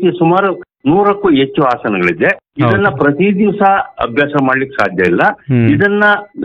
ರೀತಿ ಸುಮಾರು ನೂರಕ್ಕೂ ಹೆಚ್ಚು ಆಸನಗಳಿದೆ ಇದನ್ನ ಪ್ರತಿ ದಿವಸ ಅಭ್ಯಾಸ ಮಾಡ್ಲಿಕ್ಕೆ ಸಾಧ್ಯ ಇಲ್ಲ ಹ್ಮ್. ಇದನ್ನ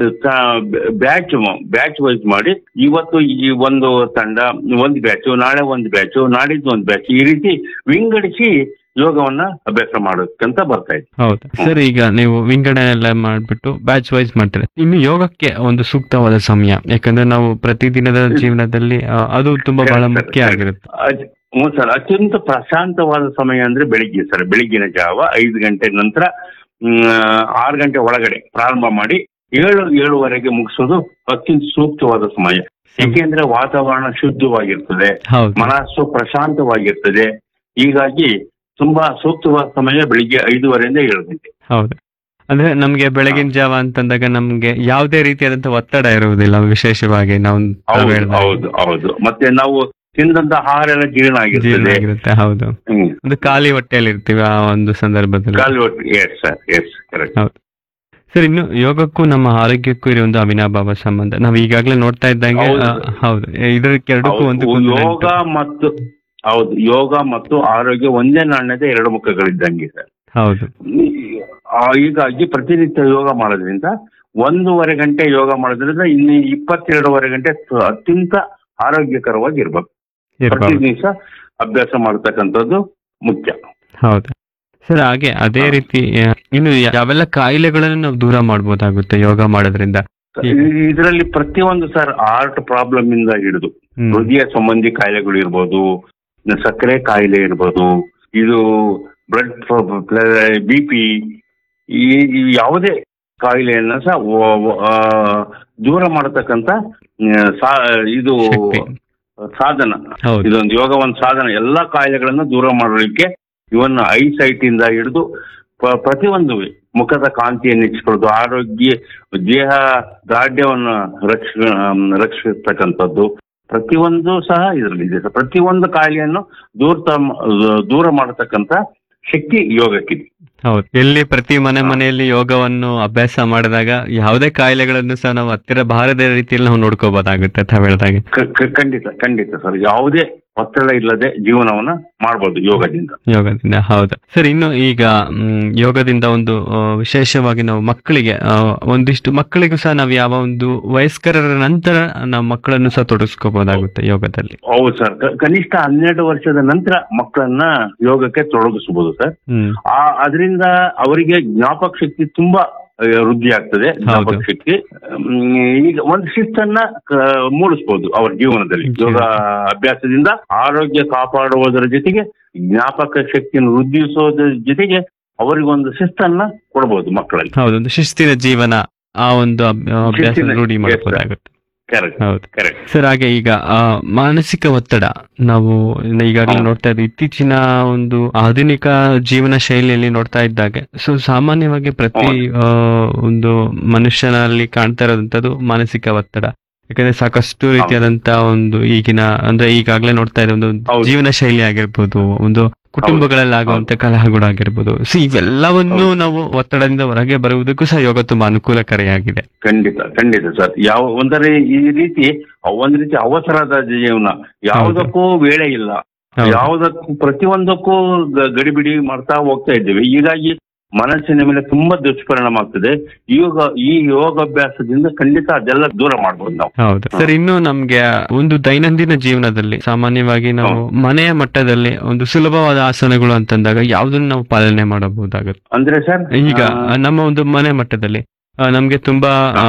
ಬ್ಯಾಚ್ ಬ್ಯಾಚ್ ವೈಸ್ ಮಾಡಿ ಇವತ್ತು ಈ ಒಂದು ತಂಡ ಒಂದು ಬ್ಯಾಚ್ ನಾಳೆ ಒಂದು ಬ್ಯಾಚ್ ನಾಡಿದ್ದು ಒಂದು ಬ್ಯಾಚ್ ಈ ರೀತಿ ವಿಂಗಡಿಸಿ ಯೋಗವನ್ನ ಅಭ್ಯಾಸ ಮಾಡೋಕ್ಕಂತ ಬರ್ತಾ ಇದೆ ಹೌದು ಸರ್ ಈಗ ನೀವು ವಿಂಗಡಣೆ ಎಲ್ಲ ಮಾಡ್ಬಿಟ್ಟು ಬ್ಯಾಚ್ ವೈಸ್ ಮಾಡ್ತಾರೆ ಇನ್ನು ಯೋಗಕ್ಕೆ ಒಂದು ಸೂಕ್ತವಾದ ಸಮಯ ಯಾಕಂದ್ರೆ ನಾವು ಪ್ರತಿದಿನದ ಜೀವನದಲ್ಲಿ ಆ, ಅದು ತುಂಬಾ ಬಹಳ ಮುಖ್ಯ ಆಗಿರುತ್ತೆ ಅದ್- ಹ್ಞೂ ಸರ್ ಅತ್ಯಂತ ಪ್ರಶಾಂತವಾದ ಸಮಯ ಅಂದ್ರೆ ಬೆಳಿಗ್ಗೆ ಸರ್ ಬೆಳಿಗ್ಗಿನ ಜಾವ ಐದು ಗಂಟೆ ನಂತರ ಮ್, ಆರು ಗಂಟೆ ಒಳಗಡೆ ಪ್ರಾರಂಭ ಮಾಡಿ ಏಳು ಏಳುವರೆಗೆ ಮುಗಿಸೋದು ಅತ್ಯಂತ ಸೂಕ್ತವಾದ ಸಮಯ ಏಕೆಂದ್ರೆ ವಾತಾವರಣ ಶುದ್ಧವಾಗಿರ್ತದೆ ಹೌದು ಮನಸ್ಸು ಪ್ರಶಾಂತವಾಗಿರ್ತದೆ ಹೀಗಾಗಿ ತುಂಬಾ ಸೂಕ್ತವಾದ ಸಮಯ ಬೆಳಿಗ್ಗೆ ಐದೂವರೆಯಿಂದ ಏಳು ಗಂಟೆ ಹೌದು ಅಂದ್ರೆ ನಮ್ಗೆ ಬೆಳಗಿನ ಜಾವ ಅಂತಂದಾಗ ನಮ್ಗೆ ಯಾವುದೇ ರೀತಿಯಾದಂತ ಒತ್ತಡ ಇರುವುದಿಲ್ಲ ವಿಶೇಷವಾಗಿ ನಾವು ತಾವು ಹೌದು ಹೇಳ್ದಾಗೆ. ಹೌದು ಹೌದು ಮತ್ತೆ ನಾವು ತಿಂದಂತ ಆಹಾರ ಎಲ್ಲ ಜೀರ್ಣ ಜೀರ್ಣ ಆಗಿರ್ತದೆ ಆಗಿರುತ್ತೆ ಹೌದು ಹ್ಮ್ ಒಂದು ಖಾಲಿ ಹೊಟ್ಟೆಯಲ್ಲಿ ಇರ್ತೀವಿ ಆ ಒಂದು ಸಂದರ್ಭದಲ್ಲಿ ಕಾಲು ಎಸ್ ಸರ್ ಎಸ್ ಕರೆಕ್ಟ್ ಹೌದು ಸರ್ ಇನ್ನು ಯೋಗಕ್ಕೂ ನಮ್ಮ ಆರೋಗ್ಯಕ್ಕೂ ಇರೋ ಒಂದು ಅವಿನಾಭಾವ ಸಂಬಂಧ ನಾವು ಈಗಾಗಲೇ ನೋಡ್ತಾ ಇದ್ದಂಗೆ ಹೌದು. ಆ, ಹೌದು ಇದಕ್ಕೆರಡಕ್ಕೂ ಒಂದು ಹೌದು, ಯೋಗ ಮತ್ತು ಹೌದು ಯೋಗ ಮತ್ತು ಆರೋಗ್ಯ ಒಂದೇ ನಾಣ್ಯದ ಎರಡು ಮುಖಗಳಿದ್ದಂಗೆ ಸರ್ ಹೌದು ಆ, ಹೀಗಾಗಿ ಪ್ರತಿನಿತ್ಯ ಯೋಗ ಮಾಡೋದ್ರಿಂದ ಒಂದೂವರೆ ಗಂಟೆ ಯೋಗ ಮಾಡೋದ್ರಿಂದ ಇನ್ನು ಇಪ್ಪತ್ತೆರಡೂವರೆ ಗಂಟೆ ಸ- ಅತ್ಯಂತ ಆರೋಗ್ಯಕರವಾಗಿ ಇರ್ಬೇಕು ಪ್ರತಿ ಇರ್ಬೋದು ದಿವಸ ಅಭ್ಯಾಸ ಮಾಡತಕ್ಕಂಥದ್ದು ಮುಖ್ಯ ಹೌದು ಸರ್ ಹಾಗೆ ಅದೇ ರೀತಿ ಆ, ಇನ್ನು ಯಾವೆಲ್ಲ ಕಾಯಿಲೆಗಳನ್ನು ನಾವು ದೂರ ಮಾಡ್ಬೋದಾಗುತ್ತೆ ಯೋಗ ಮಾಡೋದ್ರಿಂದ ಇದರಲ್ಲಿ ಪ್ರತಿಯೊಂದು ಸರ್ ಆರ್ಟ್ ಪ್ರಾಬ್ಲಮ್ ಇಂದ ಹಿಡಿದು ಹ್ಮ್. ಹೃದಯ ಸಂಬಂಧಿ ಕಾಯಿಲೆಗಳು ಇರ್ಬೋದು ಸಕ್ಕರೆ ಕಾಯಿಲೆ ಇರ್ಬೋದು ಇದು ಬ್ಲಡ್ ಬಿ ಪಿ ಈ ಈ ಯಾವುದೇ ಕಾಯಿಲೆಯನ್ನ ಸಹ ವ- ವ- ಆ, ದೂರ ಮಾಡತಕ್ಕಂತ ಆ, ಸಾ- ಇದು ಶಕ್ತಿ. ಸಾಧನ ಹೌದು ಇದೊಂದು ಯೋಗ ಒಂದು ಸಾಧನ ಎಲ್ಲಾ ಕಾಯಿಲೆಗಳನ್ನ ದೂರ ಮಾಡಲಿಕ್ಕೆ ಇವನ್ನ ಐ ಸೈಟ್ ಇಂದ ಹಿಡಿದು ಪ- ಪ್ರತಿಯೊಂದು ಮುಖದ ಕಾಂತಿಯನ್ನು ಹೆಚ್ಚಿಕೊಳ್ಳೋದು ಆರೋಗ್ಯ ದೇಹ ದಾರ್ಢ್ಯವನ್ನು ರಕ್ಷ ಆಮ್, ರಕ್ಷಿಸ್ತಕ್ಕಂಥದ್ದು ಪ್ರತಿಯೊಂದು ಸಹ ಇದರಲ್ಲಿದೆ ಸರ್. ಪ್ರತಿಯೊಂದು ಕಾಯಿಲೆಯನ್ನು ದೂರ ದೂರ ಮಾಡತಕ್ಕಂತ ಶಕ್ತಿ ಯೋಗಕ್ಕಿದೆ ಹೌದು ಎಲ್ಲಿ ಪ್ರತಿ ಮನೆ ಮನೆಯಲ್ಲಿ ಯೋಗವನ್ನು ಅಭ್ಯಾಸ ಮಾಡಿದಾಗ ಯಾವುದೇ ಕಾಯಿಲೆಗಳನ್ನು ಸಹ ನಾವು ಹತ್ತಿರ ಬಾರದ ರೀತಿಯಲ್ಲಿ ನಾವು ನೋಡ್ಕೋಬಹುದಾಗುತ್ತೆ ತಾವ್ ಹೇಳ್ದಾಗೆ ಕ- ಕ- ಖಂಡಿತ ಖಂಡಿತ ಸರ್ ಯಾವುದೇ ಒತ್ತಡ ಇಲ್ಲದೆ ಜೀವನವನ್ನ ಮಾಡ್ಬೋದು ಯೋಗದಿಂದ ಯೋಗದಿಂದ ಹೌದು ಸರ್ ಇನ್ನು ಈಗ ಮ್, ಯೋಗದಿಂದ ಒಂದು ಆ, ವಿಶೇಷವಾಗಿ ನಾವು ಮಕ್ಕಳಿಗೆ ಆ, ಒಂದಿಷ್ಟು ಮಕ್ಕಳಿಗೂ ಸಹ ನಾವು ಯಾವ ಒಂದು ವಯಸ್ಕರರ ನಂತರ ನಾವು ಮಕ್ಕಳನ್ನು ಸಹ ತೊಡಗಿಸ್ಕೋಬಹುದಾಗುತ್ತೆ ಯೋಗದಲ್ಲಿ ಹೌದು ಸರ್ ಕ- ಕನಿಷ್ಠ ಹನ್ನೆರಡು ವರ್ಷದ ನಂತರ ಮಕ್ಕಳನ್ನ ಯೋಗಕ್ಕೆ ತೊಡಗಿಸಬಹುದು ಸರ್ ಹ್ಮ್ ಆ ಅದರಿಂದ ಅವರಿಗೆ ಜ್ಞಾಪಕ ಶಕ್ತಿ ತುಂಬಾ ಆ, ವೃದ್ಧಿ ಆಗ್ತದೆ ಜ್ಞಾಪಕ ಹೌದು. ಶಕ್ತಿ ಹ್ಮ್, ಈಗ ಒಂದು ಶಿಸ್ತನ್ನ ಕ- ಮೂಡಿಸ್ಬೋದು ಅವರ ಜೀವನದಲ್ಲಿ ಯೋಗ ಅಭ್ಯಾಸದಿಂದ ಆರೋಗ್ಯ ಕಾಪಾಡುವುದರ ಜೊತೆಗೆ ಜ್ಞಾಪಕ ಶಕ್ತಿಯನ್ನು ವೃದ್ಧಿಸೋದ್ರ ಜೊತೆಗೆ ಅವರಿಗೊಂದು ಶಿಸ್ತನ್ನ ಕೊಡ್ಬೋದು ಮಕ್ಕಳಲ್ಲಿ ಹೌದು ಒಂದು ಶಿಸ್ತಿನ ಜೀವನ ಆ ಒಂದು ಅಭ್- ಅಭ್ಯಾಸ ಶಿಸ್ತಿನ- ರೂಢಿ yes, ಮಾಡಬಹುದಾಗುತ್ತೆ ಕರೆಕ್ಟ್ ಹೌದು ಕರೆಕ್ಟ್ ಸರ್ ಹಾಗೆ ಈಗ ಆ, ಮಾನಸಿಕ ಒತ್ತಡ ನಾವು ಈಗಾಗಲೇ ಹೌದು. ನೋಡ್ತಾ ಇದ್ದೀವಿ ಇತ್ತೀಚಿನ ಒಂದು ಆಧುನಿಕ ಜೀವನ ಶೈಲಿಯಲ್ಲಿ ನೋಡ್ತಾ ಇದ್ದಾಗೆ ಸೊ ಸಾಮಾನ್ಯವಾಗಿ ಪ್ರತಿ ಆ, ಒಂದು ಮನುಷ್ಯನಲ್ಲಿ ಕಾಣ್ತಾ ಇರೋದಂಥದ್ದು ಮಾನಸಿಕ ಒತ್ತಡ ಯಾಕಂದ್ರೆ ಸಾಕಷ್ಟು ರೀತಿಯಾದಂತ ಒಂದು ಈಗಿನ ಅಂದ್ರೆ ಈಗಾಗಲೇ ನೋಡ್ತಾ ಇರೋ ಒಂದು ಹೌದು. ಜೀವನ ಶೈಲಿ ಆಗಿರ್ಬೋದು ಒಂದು ಕುಟುಂಬಗಳಲ್ಲಿ ಆಗುವಂತ ಕಲಹಗಳಾಗಿರ್ಬೋದು ಸೊ ಇವೆಲ್ಲವನ್ನು ನಾವು ಒತ್ತಡದಿಂದ ಹೊರಗೆ ಬರುವುದಕ್ಕೂ ಸಹ ಯೋಗ ತುಂಬಾ ಅನುಕೂಲಕಾರಿಯಾಗಿದೆ ಖಂಡಿತ ಖಂಡಿತ ಸರ್ ಯಾವ ಒಂದರೆ ಈ ರೀತಿ ಒಂದ್ ರೀತಿ ಅವಸರದ ಜೀವನ ಯಾವುದಕ್ಕೂ ವೇಳೆ ಇಲ್ಲ ಹೌದು. ಯಾವುದಕ್ಕೂ ಪ್ರತಿಯೊಂದಕ್ಕೂ ಗ- ಗಡಿಬಿಡಿ ಮಾಡ್ತಾ ಹೋಗ್ತಾ ಇದ್ದೇವೆ ಹೀಗಾಗಿ ಮನಸ್ಸಿನ ಮೇಲೆ ತುಂಬಾ ದುಷ್ಪರಿಣಾಮ ಆಗ್ತದೆ ಯೋಗ ಈ ಯೋಗಾಭ್ಯಾಸದಿಂದ ಖಂಡಿತ ಅದೆಲ್ಲ ದೂರ ಮಾಡ್ಬೋದು ನಾವು ಹೌದು ಸರ್ ಇನ್ನು ನಮ್ಗೆ ಒಂದು ದೈನಂದಿನ ಜೀವನದಲ್ಲಿ ಸಾಮಾನ್ಯವಾಗಿ ನಾವು ಮನೆಯ ಮಟ್ಟದಲ್ಲಿ ಒಂದು ಸುಲಭವಾದ ಆಸನಗಳು ಅಂತಂದಾಗ ಯಾವ್ದನ್ನ ನಾವು ಪಾಲನೆ ಮಾಡಬಹುದಾಗುತ್ತೆ ಅಂದ್ರೆ ಸರ್ ಈಗ ನಮ್ಮ ಒಂದು ಮನೆ ಮಟ್ಟದಲ್ಲಿ ಆ, ನಮ್ಗೆ ತುಂಬಾ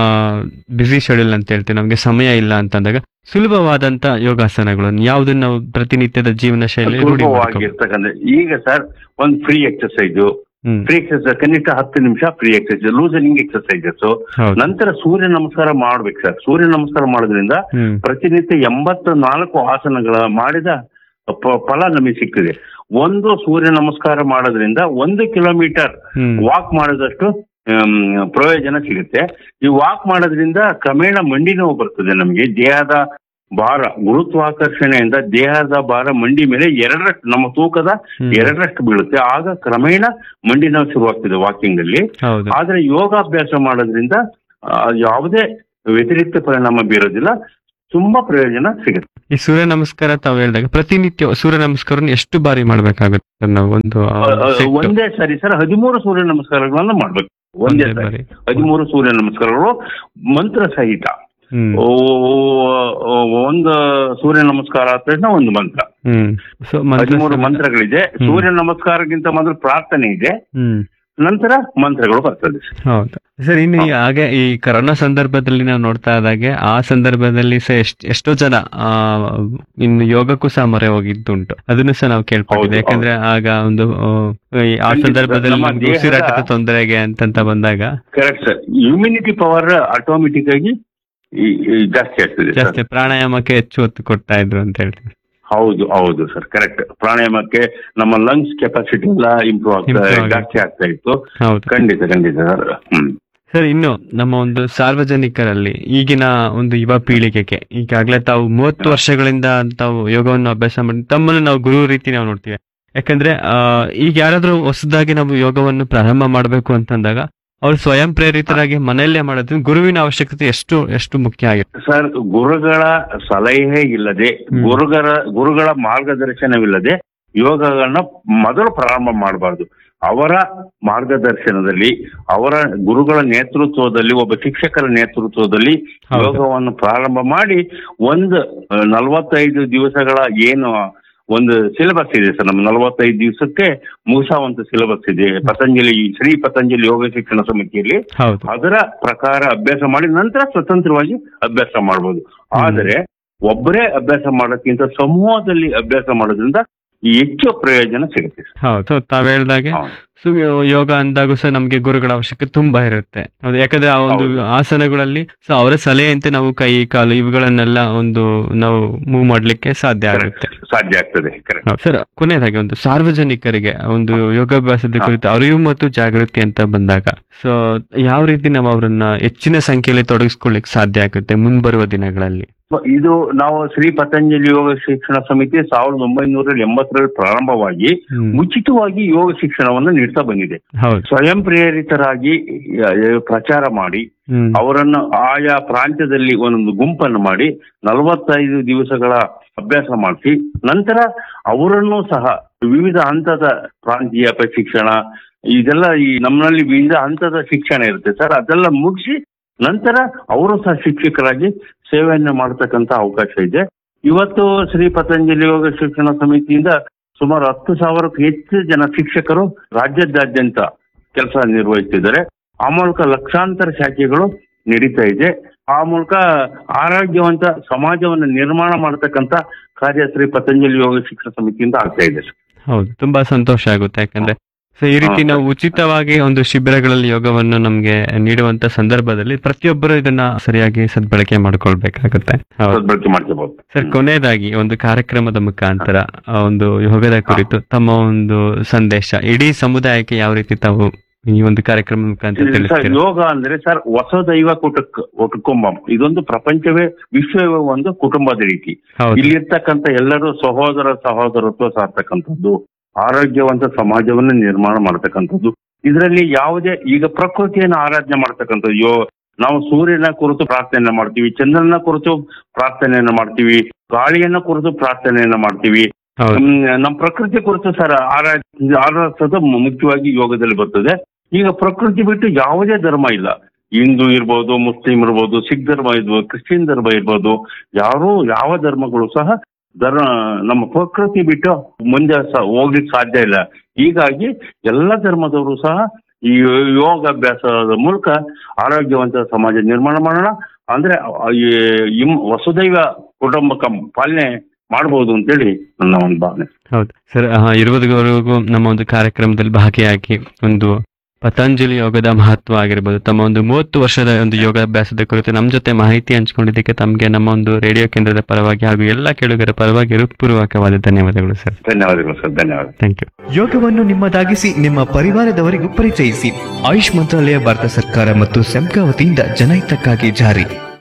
ಬಿಸಿ ಶೆಡ್ಯೂಲ್ ಅಂತ ಹೇಳ್ತೀವಿ ನಮ್ಗೆ ಸಮಯ ಇಲ್ಲ ಅಂತಂದಾಗ ಸುಲಭವಾದಂತ ಯೋಗಾಸನಗಳನ್ನು ಯಾವ್ದನ್ನ ನಾವು ಪ್ರತಿನಿತ್ಯದ ಜೀವನ ಶೈಲಿ ರೂಢಿ ಮಾಡ್ಕೋಬೇಕು ಸುಲಭವಾಗಿರ್ತಕ್ಕಂಥ ಈಗ ಸರ್ ಒಂದು free exercise hmm free exercise ಕನಿಷ್ಠ ಹತ್ತು ನಿಮಿಷ ಫ್ರೀ ಎಕ್ಸರ್ಸೈಸ್ ಲೂಸನಿಂಗ್ ಎಕ್ಸರ್ಸೈಸಸ್ ಹೌದು ನಂತರ ಸೂರ್ಯ ನಮಸ್ಕಾರ ಮಾಡ್ಬೇಕು ಸರ್ ಸೂರ್ಯ ನಮಸ್ಕಾರ ಮಾಡೋದ್ರಿಂದ ಹ್ಮ್ ಪ್ರತಿನಿತ್ಯ ಎಂಬತ್ತ ನಾಲ್ಕು ಆಸನಗಳ ಮಾಡಿದ ಪ- ಫಲ ನಮಗೆ ಸಿಗ್ತದೆ ಒಂದು ಸೂರ್ಯ ನಮಸ್ಕಾರ ಮಾಡೋದ್ರಿಂದ ಒಂದು ಕಿಲೋಮೀಟರ್ ಹ್ಮ್ ವಾಕ್ ಮಾಡೋದಷ್ಟು ಆಮ್, ಪ್ರಯೋಜನ ಸಿಗುತ್ತೆ ಈ ವಾಕ್ ಮಾಡೋದ್ರಿಂದ ಕ್ರಮೇಣ ಮಂಡಿ ನೋವು ಬರ್ತದೆ ನಮಗೆ ದೇಹದ ಭಾರ ಗುರುತ್ವಾಕರ್ಷಣೆಯಿಂದ ದೇಹದ ಭಾರ ಮಂಡಿ ಮೇಲೆ ಎರಡರಷ್ಟು ನಮ್ಮ ತೂಕದ ಹ್ಮ್. ಎರಡರಷ್ಟು ಬೀಳುತ್ತೆ ಆಗ ಕ್ರಮೇಣ ಮಂಡಿ ನೋವು ಶುರುವಾಗ್ತದೆ ವಾಕಿಂಗ್ ಅಲ್ಲಿ ಹೌದು ಆದ್ರೆ ಯೋಗಾಭ್ಯಾಸ ಮಾಡೋದ್ರಿಂದ ಆ, ಯಾವುದೇ ವ್ಯತಿರಿಕ್ತ ಪರಿಣಾಮ ಬೀರೋದಿಲ್ಲ ತುಂಬಾ ಪ್ರಯೋಜನ ಸಿಗುತ್ತೆ ಈ ಸೂರ್ಯ ನಮಸ್ಕಾರ ತಾವು ಹೇಳಿದಾಗ ಪ್ರತಿನಿತ್ಯ ಸೂರ್ಯ ನಮಸ್ಕಾರ ಎಷ್ಟು ಬಾರಿ ಮಾಡ್ಬೇಕಾಗುತ್ತೆ ಸರ್ ನಾವು ಒಂದು ಆ, ಅ, ಅ, set? ಒಂದೇ ಸರಿ ಸರ್ ಹದಿಮೂರು ಸೂರ್ಯ ನಮಸ್ಕಾರಗಳನ್ನ ಮಾಡ್ಬೇಕು ಒಂದೇ ಒಂದೇ ಸರಿ ಬಾರಿ ಹದಿಮೂರು ಸೂರ್ಯ ನಮಸ್ಕಾರಗಳು ಮಂತ್ರ ಸಹಿತ ಹ್ಮ್ ಓ, ಓ, ಒಂದು ಸೂರ್ಯ ನಮಸ್ಕಾರ ಆದ ತಕ್ಷಣ ಒಂದು ಮಂತ್ರ ಹ್ಮ್ ಸೊ ಹದಿಮೂರು ಮಂತ್ರಗಳಿದೆ ಸೂರ್ಯ ನಮಸ್ಕಾರಕ್ಕಿಂತ ಮೊದಲು ಪ್ರಾರ್ಥನೆ ಇದೆ ಹ್ಮ್ ನಂತರ ಮಂತ್ರಗಳು ಬರ್ತದೆ ಹೌದು ಸರ್ ಇನ್ನು ಈ ಹಾಗೆ ಈ ಕರೋನಾ ಸಂದರ್ಭದಲ್ಲಿ ನಾವು ನೋಡ್ತಾ ಇದ್ದಾಗೆ ಆ ಸಂದರ್ಭದಲ್ಲಿ ಸಹ ಎಷ್ಟ್ ಎಷ್ಟೋ ಜನ ಆ ಇನ್ನು ಯೋಗಕ್ಕೂ ಸಹ ಮೊರೆ ಹೋಗಿದ್ದುಂಟು ಅದನ್ನು ಸಹ ನಾವು ಕೇಳ್ಕೊಂಡಿದ್ದೆ ಹೌದು, ಯಾಕಂದ್ರೆ ಆಗ ಒಂದು ಆ, ಈ ಆ ಖಂಡಿತ. ಸಂದರ್ಭದಲ್ಲಿ ನಮ್ಮ ನಮ್ಗೆ ದೇಹದ- ಉಸಿರಾಟದ ತೊಂದರೆಗೆ ಅಂತಂತ ಬಂದಾಗ correct sir immunity power automatic ಆಗಿ ಈ- ಈ ಜಾಸ್ತಿ ಆಗ್ತದೆ ಸರ್ ಜಾಸ್ತಿ ಪ್ರಾಣಾಯಾಮಕ್ಕೆ ಹೆಚ್ಚು ಒತ್ತು ಕೊಡ್ತಾ ಇದ್ರು ಅಂತ ಹೇಳ್ತೀವಿ ಹೌದು ಹೌದು ಸರ್ ಕರೆಕ್ಟ್ ಪ್ರಾಣಾಯಾಮಕ್ಕೆ ನಮ್ಮ ಲಂಗ್ಸ್ ಕೆಪಾಸಿಟಿ ಎಲ್ಲ ಇಂಪ್ರೂವ್ ಆಗ್ತಾ Improve ಆಗಿದೆ. ಜಾಸ್ತಿ ಆಗ್ತಾ ಇತ್ತು ಹೌದು ಖಂಡಿತ ಖಂಡಿತ ಸರ್ ಹ್ಮ್ ಸರ್ ಇನ್ನು ನಮ್ಮ ಒಂದು ಸಾರ್ವಜನಿಕರಲ್ಲಿ ಈಗಿನ ಒಂದು ಯುವ ಪೀಳಿಗೆಗೆ ಈಗಾಗಲೇ ತಾವು ಮೂವತ್ತು ವರ್ಷಗಳಿಂದ ತಾವು ಯೋಗವನ್ನು ಅಭ್ಯಾಸ ಮಾಡಿ ತಮ್ಮನ್ನು ನಾವು ಗುರು ರೀತಿ ನಾವು ನೋಡ್ತೀವಿ ಯಾಕಂದ್ರೆ ಆ, ಈಗ ಯಾರಾದ್ರೂ ಹೊಸದಾಗಿ ನಾವು ಯೋಗವನ್ನು ಪ್ರಾರಂಭ ಮಾಡಬೇಕು ಅಂತಂದಾಗ ಅವ್ರು ಸ್ವಯಂ ಪ್ರೇರಿತರಾಗಿ ಮನೆಯಲ್ಲೇ ಮಾಡೋದ್ರಿಂದ ಗುರುವಿನ ಅವಶ್ಯಕತೆ ಎಷ್ಟು ಎಷ್ಟು ಮುಖ್ಯ ಆಗಿದೆ ಸರ್ ಗುರುಗಳ ಸಲಹೆ ಇಲ್ಲದೆ ಹ್ಮ್. ಗುರುಗಳ ಗುರುಗಳ ಮಾರ್ಗದರ್ಶನವಿಲ್ಲದೆ ಯೋಗಗಳನ್ನ ಮೊದಲು ಪ್ರಾರಂಭ ಮಾಡಬಾರ್ದು ಅವರ ಮಾರ್ಗದರ್ಶನದಲ್ಲಿ ಅವರ ಗುರುಗಳ ನೇತೃತ್ವದಲ್ಲಿ ಒಬ್ಬ ಶಿಕ್ಷಕರ ನೇತೃತ್ವದಲ್ಲಿ ಹೌದು. ಯೋಗವನ್ನು ಪ್ರಾರಂಭ ಮಾಡಿ ಒಂದು ಆ, ನಲವತ್ತೈದು ದಿವಸಗಳ ಏನು ಒಂದು ಸಿಲೆಬಸ್ ಇದೆ ಸರ್ ನಮ್ಮ ನಲವತ್ತೈದು ದಿವಸಕ್ಕೆ ಮುಗಿಸುವಂತ ಸಿಲೆಬಸ್ ಇದೆ ಪತಂಜಲಿ ಶ್ರೀ ಪತಂಜಲಿ ಯೋಗ ಶಿಕ್ಷಣ ಸಮಿತಿಯಲ್ಲಿ ಹೌದು ಅದರ ಪ್ರಕಾರ ಅಭ್ಯಾಸ ಮಾಡಿ ನಂತರ ಸ್ವತಂತ್ರವಾಗಿ ಅಭ್ಯಾಸ ಮಾಡಬಹುದು ಆದರೆ ಒಬ್ಬರೇ ಅಭ್ಯಾಸ ಮಾಡೋಕ್ಕಿಂತ ಸಮೂಹದಲ್ಲಿ ಅಭ್ಯಾಸ ಮಾಡೋದ್ರಿಂದ ಹೆಚ್ಚು ಪ್ರಯೋಜನ ಸಿಗುತ್ತೆ ಸರ್. ಹೌದು ಸೊ ತಾವ್ ಹೇಳ್ದಾಗೆ ಹೌದು. ಸೊ ಯೋಗ ಅಂದಾಗೂ ಸಹ ನಮ್ಗೆ ಗುರುಗಳ ಅವಶ್ಯಕತೆ ತುಂಬಾ ಇರುತ್ತೆ ಹೌದು ಯಾಕಂದ್ರೆ ಆ ಒಂದು ಹೌದು. ಆಸನಗಳಲ್ಲಿ ಸೊ ಅವರ ಸಲಹೆಯಂತೆ ನಾವು ಕೈ ಕಾಲು ಇವುಗಳನ್ನೆಲ್ಲ ಒಂದು ನಾವು ಮೂವ್ ಮಾಡ್ಲಿಕ್ಕೆ ಸಾಧ್ಯ ಆಗುತ್ತೆ ಸಾಧ್ಯ ಆಗ್ತದೆ ಕರೆಕ್ಟ್ ಹೌದು. ಸರ್ ಕೊನೆಯದಾಗಿ ಒಂದು ಸಾರ್ವಜನಿಕರಿಗೆ ಒಂದು ಯೋಗಾಭ್ಯಾಸದ ಹಾ. ಕುರಿತು ಅರಿವು ಮತ್ತು ಜಾಗೃತಿ ಅಂತ ಬಂದಾಗ ಸೊ ಯಾವ ರೀತಿ ನಾವು ಅವರನ್ನ ಹೆಚ್ಚಿನ ಸಂಖ್ಯೆಯಲ್ಲಿ ತೊಡಗಿಸ್ಕೊಳ್ಳಿಕ್ ಸಾಧ್ಯ ಆಗುತ್ತೆ ಮುಂಬರುವ ದಿನಗಳಲ್ಲಿ ಇದು ನಾವು ಶ್ರೀ ಪತಂಜಲಿ ಯೋಗ ಶಿಕ್ಷಣ ಸಮಿತಿ ಸಾವಿರದ ಒಂಬೈನೂರ ಎಂಬತ್ತರಲ್ಲಿ ಪ್ರಾರಂಭವಾಗಿ ಹ್ಮ್. ಉಚಿತವಾಗಿ ಯೋಗ ಶಿಕ್ಷಣವನ್ನು ನೀಡ್ತಾ ಬಂದಿದೆ ಹೌದು ಸ್ವಯಂ ಪ್ರೇರಿತರಾಗಿ ಆ, ಪ್ರಚಾರ ಮಾಡಿ ಹ್ಮ್. ಅವರನ್ನು ಆಯಾ ಪ್ರಾಂತ್ಯದಲ್ಲಿ ಒಂದೊಂದು ಗುಂಪನ್ನು ಮಾಡಿ ನಲವತ್ತೈದು ದಿವಸಗಳ ಅಭ್ಯಾಸ ಮಾಡಿಸಿ ನಂತರ ಅವರನ್ನು ಸಹ ವಿವಿಧ ಹಂತದ ಪ್ರಾಂತೀಯ ಪ್ರಶಿಕ್ಷಣ ಇದೆಲ್ಲ ಈ ನಮ್ಮಲ್ಲಿ ವಿವಿಧ ಹಂತದ ಶಿಕ್ಷಣ ಇರುತ್ತೆ ಸರ್ ಅದೆಲ್ಲ ಮುಗಿಸಿ ನಂತರ ಅವರು ಸಹ ಶಿಕ್ಷಕರಾಗಿ ಸೇವೆಯನ್ನು ಮಾಡತಕ್ಕಂತ ಅವಕಾಶ ಇದೆ ಇವತ್ತು ಶ್ರೀ ಪತಂಜಲಿ ಯೋಗ ಶಿಕ್ಷಣ ಸಮಿತಿಯಿಂದ ಸುಮಾರು ಹತ್ತು ಸಾವಿರಕ್ಕೂ ಹೆಚ್ಚು ಜನ ಶಿಕ್ಷಕರು ರಾಜ್ಯದಾದ್ಯಂತ ಕೆಲಸ ನಿರ್ವಹಿಸ್ತಿದ್ದಾರೆ ಆ ಮೂಲಕ ಲಕ್ಷಾಂತರ ಶಾಖೆಗಳು ನಡೀತಾ ಇದೆ ಆ ಮೂಲಕ ಆರೋಗ್ಯವಂತ ಸಮಾಜವನ್ನು ನಿರ್ಮಾಣ ಮಾಡತಕ್ಕಂತ ಕಾರ್ಯ ಶ್ರೀ ಪತಂಜಲಿ ಯೋಗ ಶಿಕ್ಷಣ ಸಮಿತಿಯಿಂದ ಆಗ್ತಾ ಇದೆ ಸರ್. ಹೌದು ತುಂಬಾ ಸಂತೋಷ ಆಗುತ್ತೆ ಯಾಕಂದ್ರೆ ಸೊ ಈ ರೀತಿ ಹಾ. ನಾವು ಉಚಿತವಾಗಿ ಒಂದು ಶಿಬಿರಗಳಲ್ಲಿ ಯೋಗವನ್ನು ನಮ್ಗೆ ನೀಡುವಂತ ಸಂದರ್ಭದಲ್ಲಿ ಪ್ರತಿಯೊಬ್ಬರು ಇದನ್ನ ಸರಿಯಾಗಿ ಸದ್ಬಳಕೆ ಮಾಡ್ಕೊಳ್ಬೇಕಾಗುತ್ತೆ ಹೌದು ಸದ್ಬಳಕೆ ಮಾಡ್ಕೋಬಹುದು ಸರ್ ಕೊನೆಯದಾಗಿ ಒಂದು ಕಾರ್ಯಕ್ರಮದ ಮುಖಾಂತರ ಆ ಒಂದು ಯೋಗದ ಕುರಿತು ತಮ್ಮ ಒಂದು ಸಂದೇಶ ಇಡೀ ಸಮುದಾಯಕ್ಕೆ ಯಾವ ರೀತಿ ತಾವು ಈ ಒಂದು ಕಾರ್ಯಕ್ರಮದ ಮುಖಾಂತರ ಸರ್ ತಿಳಿಸ್ತೀರಾ ಯೋಗ ಅಂದ್ರೆ ಸರ್ ಹೊಸ ದೈವ ಕುಟುಕ್ ಕುಟುಂಬಂ ಇದೊಂದು ಪ್ರಪಂಚವೇ ವಿಶ್ವವೇ ಒಂದು ಕುಟುಂಬದ ರೀತಿ ಹೌದು ಇಲ್ಲಿರ್ತಕ್ಕಂಥ ಎಲ್ಲರೂ ಸಹೋದರ ಸಹೋದರತ್ವ ಸಾರ್ತಕ್ಕಂಥದ್ದು ಆರೋಗ್ಯವಂತ ಸಮಾಜವನ್ನು ನಿರ್ಮಾಣ ಮಾಡತಕ್ಕಂಥದ್ದು ಇದರಲ್ಲಿ ಯಾವುದೇ ಈಗ ಪ್ರಕೃತಿಯನ್ನು ಆರಾಧನೆ ಮಾಡ್ತಕ್ಕಂಥದ್ದು ಯೋ ನಾವು ಸೂರ್ಯನ ಕುರಿತು ಪ್ರಾರ್ಥನೆಯನ್ನ ಮಾಡ್ತೀವಿ ಚಂದ್ರನ ಕುರಿತು ಪ್ರಾರ್ಥನೆಯನ್ನ ಮಾಡ್ತೀವಿ ಗಾಳಿಯನ್ನ ಕುರಿತು ಪ್ರಾರ್ಥನೆಯನ್ನ ಮಾಡ್ತೀವಿ ಹೌದು ಹ್ಮ್, ನಮ್ಮ ಪ್ರಕೃತಿ ಕುರಿತು ಸರ್ ಆರಾ ಆರಾಧಿಸೋದು ಮುಖ್ಯವಾಗಿ ಯೋಗದಲ್ಲಿ ಬರ್ತದೆ ಈಗ ಪ್ರಕೃತಿ ಬಿಟ್ಟು ಯಾವುದೇ ಧರ್ಮ ಇಲ್ಲ ಹಿಂದೂ ಇರ್ಬೋದು ಮುಸ್ಲಿಂ ಇರ್ಬೋದು ಸಿಖ್ ಧರ್ಮ ಇರ್ಬೋದು ಕ್ರಿಶ್ಚಿಯನ್ ಧರ್ಮ ಇರ್ಬೋದು ಯಾರು ಯಾವ ಧರ್ಮಗಳು ಸಹ ಧರ್ಮ ನಮ್ಮ ಪ್ರಕೃತಿ ಬಿಟ್ಟು ಮುಂದೆ ಸ- ಹೋಗ್ಲಿಕ್ಕೆ ಸಾಧ್ಯ ಇಲ್ಲ ಹೀಗಾಗಿ ಎಲ್ಲ ಧರ್ಮದವರು ಸಹ ಈ ಯೋಗಾಭ್ಯಾಸದ ಮೂಲಕ ಆರೋಗ್ಯವಂತ ಸಮಾಜ ನಿರ್ಮಾಣ ಮಾಡೋಣ ಅಂದ್ರೆ ಆ, ಈ ಇಮ್ ವಸುದೈವ ಕುಟುಂಬಕಂ ಪಾಲನೆ ಮಾಡಬಹುದು ಅಂತೇಳಿ ನನ್ನ ಒಂದು ಭಾವನೆ ಹೌದು ಸರ್ ಇರುವುದವರೆಗೂ ನಮ್ಮ ಒಂದು ಕಾರ್ಯಕ್ರಮದಲ್ಲಿ ಭಾಗಿಯಾಗಿ ಒಂದು ಪತಂಜಲಿ ಯೋಗದ ಮಹತ್ವ ಆಗಿರ್ಬೋದು ತಮ್ಮ ಒಂದು ಮೂವತ್ತು ವರ್ಷದ ಒಂದು ಯೋಗಾಭ್ಯಾಸದ ಕುರಿತು ನಮ್ಮ ಜೊತೆ ಮಾಹಿತಿ ಹಂಚ್ಕೊಂಡಿದ್ದಕ್ಕೆ ತಮಗೆ ನಮ್ಮ ಒಂದು ರೇಡಿಯೋ ಕೇಂದ್ರದ ಪರವಾಗಿ ಹಾಗೂ ಎಲ್ಲ ಕೇಳುಗರ ಪರವಾಗಿ ಹೃತ್ಪೂರ್ವಕವಾದ ಧನ್ಯವಾದಗಳು ಸರ್ ಧನ್ಯವಾದಗಳು ಸರ್ ಧನ್ಯವಾದ ಥ್ಯಾಂಕ್ ಯು ಯೋಗವನ್ನು ನಿಮ್ಮದಾಗಿಸಿ ನಿಮ್ಮ ಪರಿವಾರದವರಿಗೂ ಪರಿಚಯಿಸಿ ಆಯುಷ್ ಮಂತ್ರಾಲಯ ಭಾರತ ಸರ್ಕಾರ ಮತ್ತು ಸೆಮ್ಕಾ ವತಿಯಿಂದ ಜನಹಿತಕ್ಕಾಗಿ ಜಾರಿ